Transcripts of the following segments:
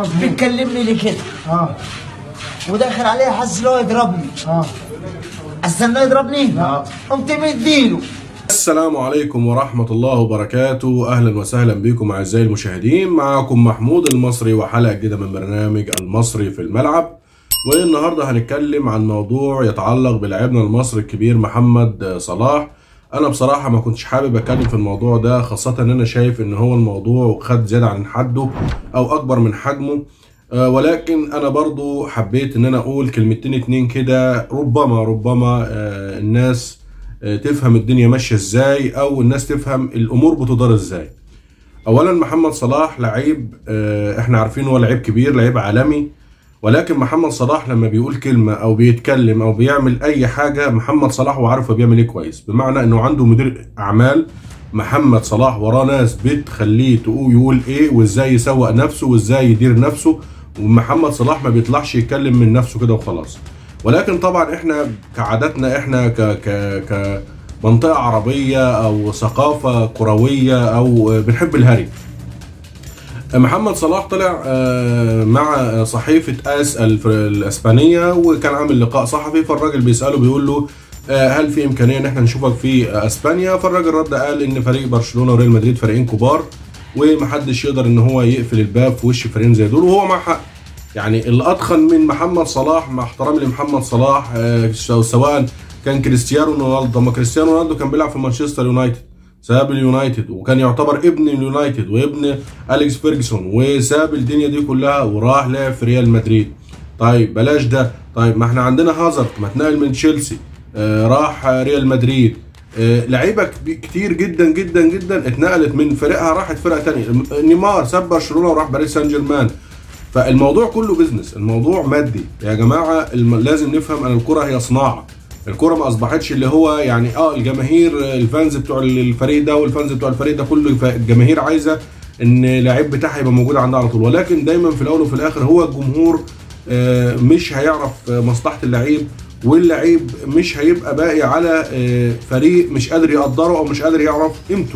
مظبوط بتكلمني ليه كده اه وداخل عليه حاسس ان هو يضربني اه استناه يضربني لا. قمت مديله السلام عليكم ورحمة الله وبركاته أهلا وسهلا بكم أعزائي المشاهدين معكم محمود المصري وحلقة جديدة من برنامج المصري في الملعب والنهاردة هنتكلم عن موضوع يتعلق بلاعبنا المصري الكبير محمد صلاح أنا بصراحة ما كنتش حابب أتكلم في الموضوع ده خاصة إن أنا شايف إن هو الموضوع خد زيادة عن حده أو أكبر من حجمه آه، ولكن انا برضو حبيت ان انا اقول كلمتين اتنين كده ربما ربما آه، الناس آه، تفهم الدنيا ماشيه ازاي او الناس تفهم الامور بتدار ازاي اولا محمد صلاح لعيب آه، احنا عارفين هو لعيب كبير لعيب عالمي ولكن محمد صلاح لما بيقول كلمه او بيتكلم او بيعمل اي حاجه محمد صلاح هو عارف هو بيعمل ايه كويس بمعنى انه عنده مدير اعمال محمد صلاح وراه ناس بتخليه تقول يقول ايه وازاي يسوق نفسه وازاي يدير نفسه ومحمد صلاح ما بيطلعش يتكلم من نفسه كده وخلاص ولكن طبعا احنا كعاداتنا احنا ك ك كمنطقه عربيه او ثقافه كرويه او بنحب الهري محمد صلاح طلع آه، مع صحيفة آس الف- الإسبانية وكان عامل لقاء صحفي فالراجل بيسأله بيقول له آه، هل في إمكانية إن احنا نشوفك في أسبانيا فالراجل رد قال إن فريق برشلونة وريال مدريد فريقين كبار ومحدش يقدر إن هو يقفل الباب في وش فريقين زي دول وهو مع حق يعني الأضخم من محمد صلاح مع احترامي لمحمد صلاح آه، سواء كان كريستيانو رونالدو ما كريستيانو رونالدو كان بيلعب في مانشستر يونايتد ساب اليونايتد وكان يعتبر ابن اليونايتد وابن اليكس فيرجسون وساب الدنيا دي كلها وراح لعب في ريال مدريد طيب بلاش ده طيب ما احنا عندنا هازارد ما اتنقل من تشيلسي آه راح ريال مدريد آه لعيبه كب- كتير جدا جدا جدا اتنقلت من فريقها راحت فرقه تانية نيمار ساب برشلونه وراح باريس سان جيرمان فالموضوع كله بيزنس الموضوع مادي يا جماعه الم... لازم نفهم ان الكره هي صناعه الكره ما اصبحتش اللي هو يعني اه الجماهير الفانز بتوع الفريق ده والفانز بتوع الفريق ده كله ف- الجماهير عايزه ان اللعيب بتاعها يبقى موجود عندها على طول ولكن دايما في الاول وفي الاخر هو الجمهور آه، مش هيعرف آه، مصلحه اللعيب واللعيب مش هيبقى باقي على آه، فريق مش قادر يقدره او مش قادر يعرف قيمته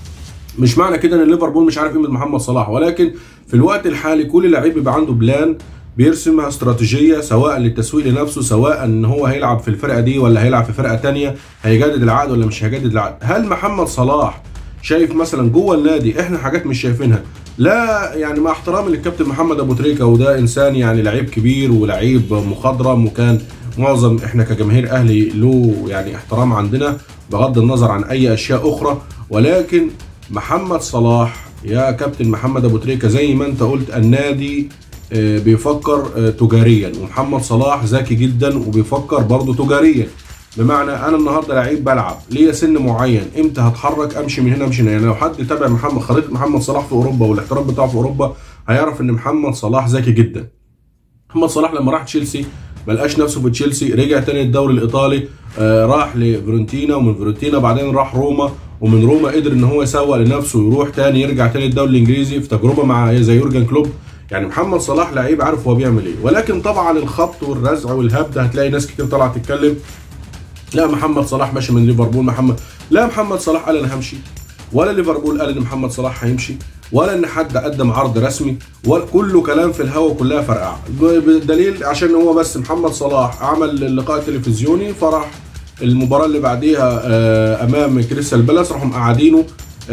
مش معنى كده ان ليفربول مش عارف قيمه محمد صلاح ولكن في الوقت الحالي كل لعيب بيبقى عنده بلان بيرسمها استراتيجيه سواء للتسويق لنفسه سواء ان هو هيلعب في الفرقه دي ولا هيلعب في فرقه تانية هيجدد العقد ولا مش هيجدد العقد هل محمد صلاح شايف مثلا جوه النادي احنا حاجات مش شايفينها لا يعني مع احترامي للكابتن محمد ابو تريكه وده انسان يعني لعيب كبير ولعيب مخضرم وكان معظم احنا كجماهير اهلي له يعني احترام عندنا بغض النظر عن اي اشياء اخرى ولكن محمد صلاح يا كابتن محمد ابو تريكه زي ما انت قلت النادي آه، بيفكر آه، تجاريا ومحمد صلاح ذكي جدا وبيفكر برضه تجاريا بمعنى انا النهارده لعيب بلعب ليا سن معين امتى هتحرك امشي من هنا امشي من هنا يعني لو حد تابع محمد خريطه محمد صلاح في اوروبا والاحتراف بتاعه في اوروبا هيعرف ان محمد صلاح ذكي جدا محمد صلاح لما راح تشيلسي ما لقاش نفسه في تشيلسي رجع تاني الدوري الايطالي آه راح لفيرونتينا ومن فيرونتينا بعدين راح روما ومن روما قدر ان هو يسوق لنفسه ويروح تاني يرجع تاني الدوري الانجليزي في تجربه مع زي يورجن كلوب يعني محمد صلاح لعيب عارف هو بيعمل ايه ولكن طبعا الخبط والرزع والهبد هتلاقي ناس كتير طالعه تتكلم لا محمد صلاح ماشي من ليفربول محمد لا محمد صلاح قال انا همشي ولا ليفربول قال ان محمد صلاح هيمشي ولا ان حد قدم عرض رسمي ولا كله كلام في الهوا وكلها فرقعه بدليل عشان هو بس محمد صلاح عمل اللقاء التلفزيوني فراح المباراه اللي بعديها آه، امام كريستال بالاس راحوا مقعدينه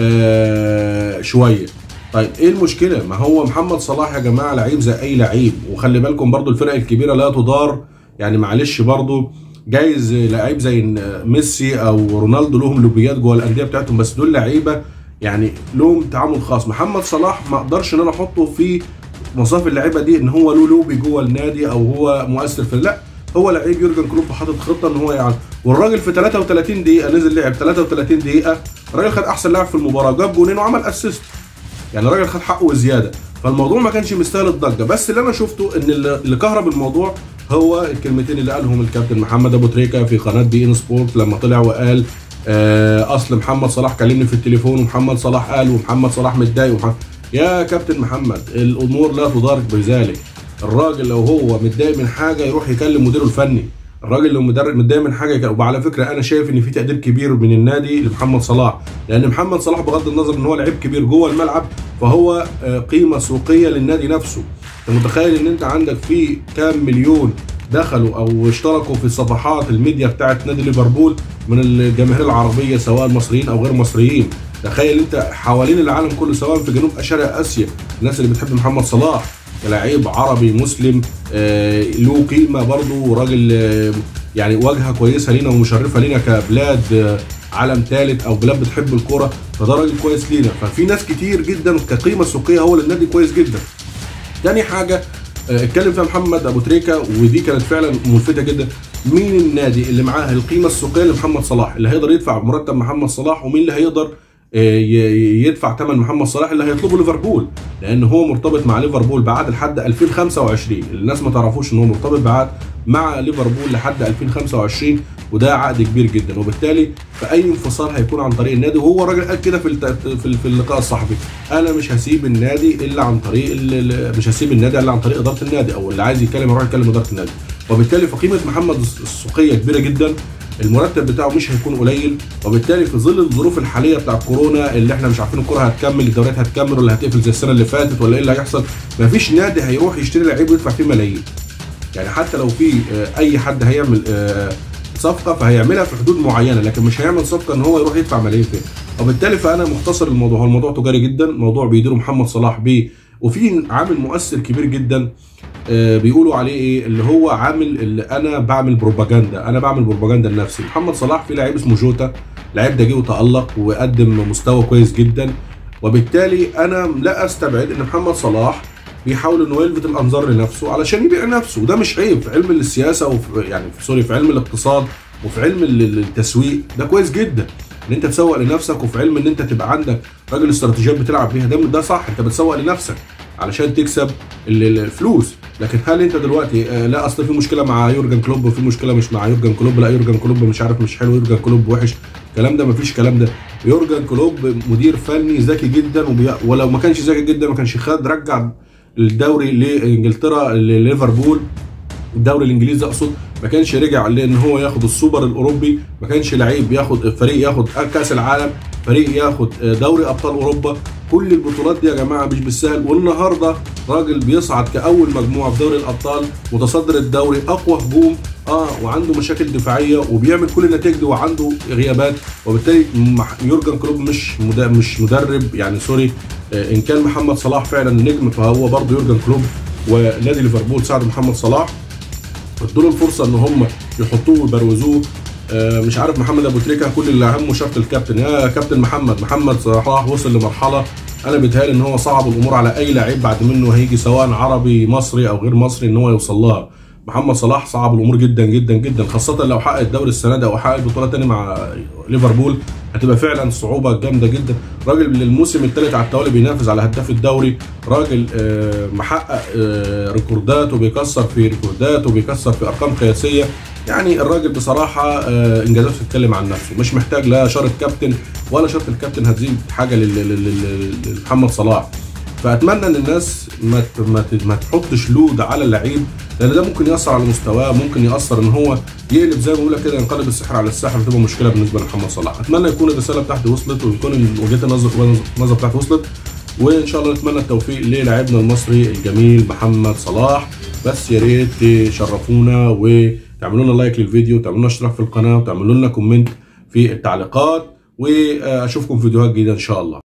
آه، شويه طيب ايه المشكله ما هو محمد صلاح يا جماعه لعيب زي اي لعيب وخلي بالكم برضو الفرق الكبيره لا تدار يعني معلش برضو جايز لعيب زي ميسي او رونالدو لهم لوبيات جوه الانديه بتاعتهم بس دول لعيبه يعني لهم تعامل خاص محمد صلاح ما اقدرش ان انا احطه في مصاف اللعيبه دي ان هو له لوبي جوه النادي او هو مؤثر في لا هو لعيب يورجن كلوب حاطط خطه ان هو يعني والراجل في 33 دقيقه نزل لعب 33 دقيقه الراجل خد احسن لاعب في المباراه جاب جونين وعمل اسيست يعني الراجل خد حقه وزياده فالموضوع ما كانش مستاهل الضجه بس اللي انا شفته ان اللي اللي كهرب الموضوع هو الكلمتين اللي قالهم الكابتن محمد ابو تريكه في قناه بي ان سبورت لما طلع وقال آه اصل محمد صلاح كلمني في التليفون ومحمد صلاح قال ومحمد صلاح متضايق ومحمد يا كابتن محمد الامور لا تدار بذلك الراجل لو هو متضايق من حاجه يروح يكلم مديره الفني الراجل اللي مدرب متضايق من حاجه كده وعلى فكره انا شايف ان في تقدير كبير من النادي لمحمد صلاح لان محمد صلاح بغض النظر ان هو لعيب كبير جوه الملعب فهو آه، قيمه سوقيه للنادي نفسه انت متخيل ان انت عندك في كام مليون دخلوا او اشتركوا في صفحات الميديا بتاعت نادي ليفربول من الجماهير العربيه سواء مصريين او غير مصريين تخيل انت حوالين العالم كله سواء في جنوب شرق اسيا الناس اللي بتحب محمد صلاح كلاعب عربي مسلم آه، له قيمه برضه راجل آه، يعني واجهه كويسه لينا ومشرفه لينا كبلاد آه، عالم ثالث او بلاد بتحب الكوره فده راجل كويس لينا ففي ناس كتير جدا كقيمه سوقيه هو للنادي كويس جدا تاني حاجه آه، اتكلم فيها محمد ابو تريكه ودي كانت فعلا ملفته جدا مين النادي اللي معاه القيمه السوقيه لمحمد صلاح اللي هيقدر يدفع مرتب محمد صلاح ومين اللي هيقدر آه، ي- يدفع ثمن محمد صلاح اللي هيطلبه ليفربول لان هو مرتبط مع ليفربول بعقد لحد 2025 الناس ما تعرفوش ان هو مرتبط بعقد مع ليفربول لحد 2025 وده عقد كبير جدا وبالتالي في اي انفصال هيكون عن طريق النادي وهو الراجل قال كده في الت- في ال- في اللقاء الصحفي انا مش هسيب النادي الا عن طريق ال- ال- مش هسيب النادي الا عن طريق اداره النادي او اللي عايز يتكلم يروح يكلم اداره النادي وبالتالي فقيمه محمد السوقيه كبيره جدا المرتب بتاعه مش هيكون قليل وبالتالي في ظل الظروف الحاليه بتاع كورونا اللي احنا مش عارفين الكوره هتكمل الدوريات هتكمل ولا هتقفل زي السنه اللي فاتت ولا ايه اللي هيحصل مفيش نادي هيروح يشتري لعيب ويدفع فيه ملايين يعني حتى لو في آه، اي حد هيعمل آه، صفقه فهيعملها في حدود معينه لكن مش هيعمل صفقه ان هو يروح يدفع ملايين فيها وبالتالي فانا مختصر الموضوع هو الموضوع تجاري جدا موضوع بيديره محمد صلاح بيه وفي عامل مؤثر كبير جدا آه، بيقولوا عليه ايه اللي هو عامل اللي انا بعمل بروباجندا انا بعمل بروباجندا لنفسي محمد صلاح في لعيب اسمه جوتا لعيب ده جه وتالق وقدم مستوى كويس جدا وبالتالي انا لا استبعد ان محمد صلاح بيحاول انه يلفت الانظار لنفسه علشان يبيع نفسه وده مش عيب في علم السياسه وفي يعني في سوري في علم الاقتصاد وفي علم ال- ال- التسويق ده كويس جدا ان انت تسوق لنفسك وفي علم ان انت تبقى عندك راجل استراتيجيات بتلعب بيها ده ده صح انت بتسوق لنفسك علشان تكسب ال- ال- الفلوس لكن هل انت دلوقتي آه، لا اصل في مشكله مع يورجن كلوب وفي مشكله مش مع يورجن كلوب لا يورجن كلوب مش عارف مش حلو يورجن كلوب وحش الكلام ده مفيش الكلام ده يورجن كلوب مدير فني ذكي جدا وبي... ولو ما كانش ذكي جدا ما كانش خد رجع الدوري لانجلترا لليفربول الدوري الانجليزي اقصد ما كانش رجع لان هو ياخد السوبر الاوروبي ما كانش لعيب ياخد فريق ياخد كاس العالم فريق ياخد دوري ابطال اوروبا كل البطولات دي يا جماعه مش بالسهل والنهارده راجل بيصعد كاول مجموعه في دوري الابطال متصدر الدوري اقوى هجوم اه وعنده مشاكل دفاعيه وبيعمل كل النتائج دي وعنده غيابات وبالتالي مح- يورجن كلوب مش مد- مش مدرب يعني سوري آه، ان كان محمد صلاح فعلا نجم فهو برضه يورجن كلوب ونادي ليفربول ساعد محمد صلاح ادوا له الفرصه ان هم يحطوه ويبروزوه آه، مش عارف محمد ابو تريكه كل اللي اهمه شرط الكابتن يا كابتن محمد محمد صلاح وصل لمرحله انا بيتهيألي ان هو صعب الامور على اي لعيب بعد منه هيجي سواء عربي مصري او غير مصري ان هو يوصل لها محمد صلاح صعب الامور جدا جدا جدا خاصه لو حقق الدوري السنه دي او حقق بطوله تاني مع ليفربول هتبقى فعلا صعوبه جامده جدا راجل للموسم الثالث على التوالي بينافس على هداف الدوري راجل آه، محقق آه، ريكوردات وبيكسر في ريكوردات وبيكسر في ارقام قياسيه يعني الراجل بصراحه آه، انجازاته تتكلم عن نفسه مش محتاج لا شرط كابتن ولا شرط الكابتن هتزيد حاجه لل- لل- لل- لمحمد صلاح فاتمنى ان الناس ما ت- ما ت- ما تحطش لود على اللعيب لان ده ممكن ياثر على مستواه ممكن ياثر ان هو يقلب زي ما بقول لك كده ينقلب السحر على الساحر وتبقى مشكله بالنسبه لمحمد صلاح اتمنى يكون الرساله بتاعتي وصلت ويكون وجهه النظر النظر بتاعتي وصلت وان شاء الله نتمنى التوفيق للاعبنا المصري الجميل محمد صلاح بس يا ريت تشرفونا وتعملوا لنا لايك للفيديو وتعملوا لنا اشتراك في القناه وتعملوا لنا كومنت في التعليقات واشوفكم في فيديوهات جديده ان شاء الله